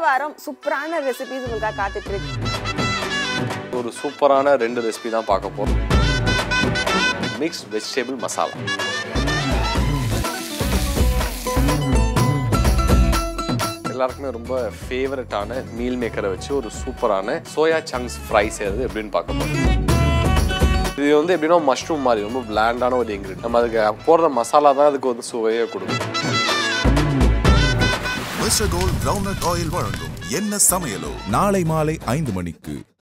வாரம் சூப்பரான ரெசிபிஸ் உங்களுக்காக காத்துட்டு இருக்கு ஒரு சூப்பரான ரெண்டு ரெசிபி தான் பார்க்க போறோம் மிக்ஸ்ட் வெஜிடபிள் மசாலா எல்லாருக்குமே ரொம்ப ஃபேவரட்டான மீல் மேக்கரை வச்சு ஒரு சூப்பரான சோயா சங்க்ஸ் ஃப்ரை செய்யறது எப்படின்னு பார்க்க போறோம் இது வந்து எப்படின்னா மஷ்ரூம் மாதிரி ரொம்ப பிளாண்டான ஒரு இன்கிரீடியன் நம்ம அதுக்கு போடுற மசாலா தான் அதுக்கு வந்து சுவையை கொடுக்கும் மிஸ்டர் கோல்ட் கிரவுண்ட் ஆயில் வழங்கும் என்ன சமையலோ நாளை மாலை ஐந்து மணிக்கு